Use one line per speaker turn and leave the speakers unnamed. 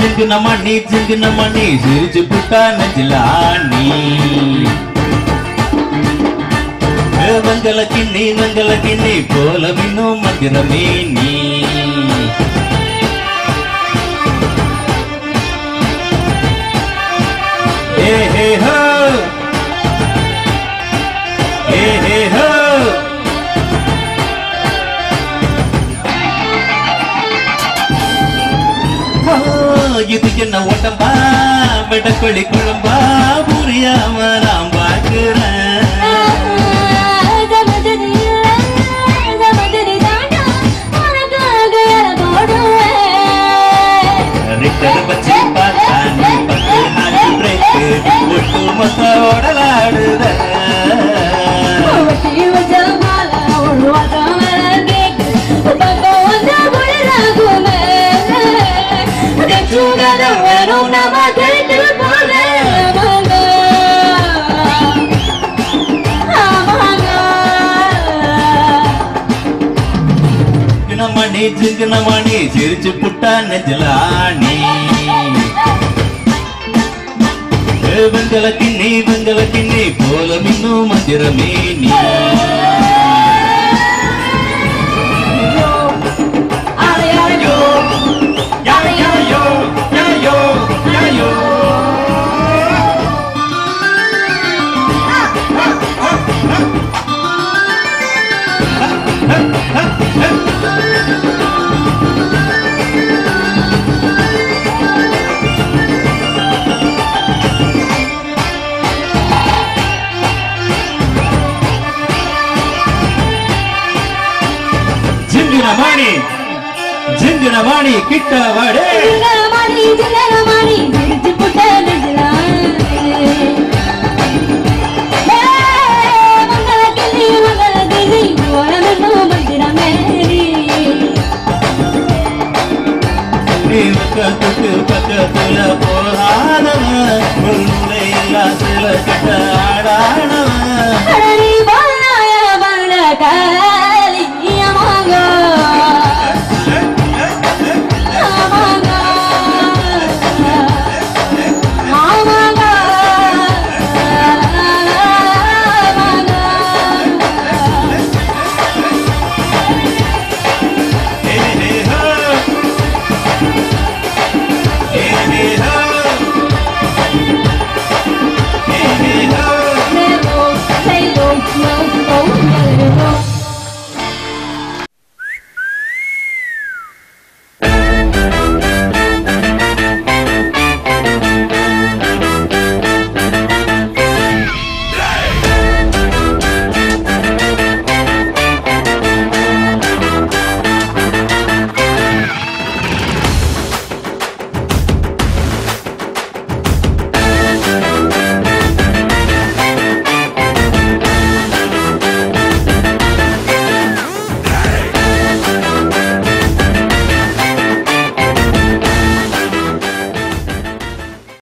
జింగిన మణి జింగిన మణి సిరిచి పుట్టాన జిలాని வெங்கல கிண்ணி வெங்கல கிண்ணி போல மின்னும் மந்திரமே நீ ஏ ஹே ஹோ ஏ ஹே ஹோ ஆ, இது என்ன ஓட்டம்பா வெடக்கொழி குழம்பா புரியாம நான் பார்க்கிறேன் ரிட்டர் வச்சு பார்த்தா நீ பத்து நாள் பிரேக்கு ஒட்டு மொத்த ஓடலாடுத மணி சிங்கின மணி சிரிச்சு புட்டா நெஞ்சலாணி வெங்கல கிண்ணி வெங்கல கிண்ணி போல மின்னும் மந்திரமே நீ யா யா யோ யா யோ யா யோ ஜிங்கின மணி ஜிங்கின மணி கிட்ட வாடே
மணி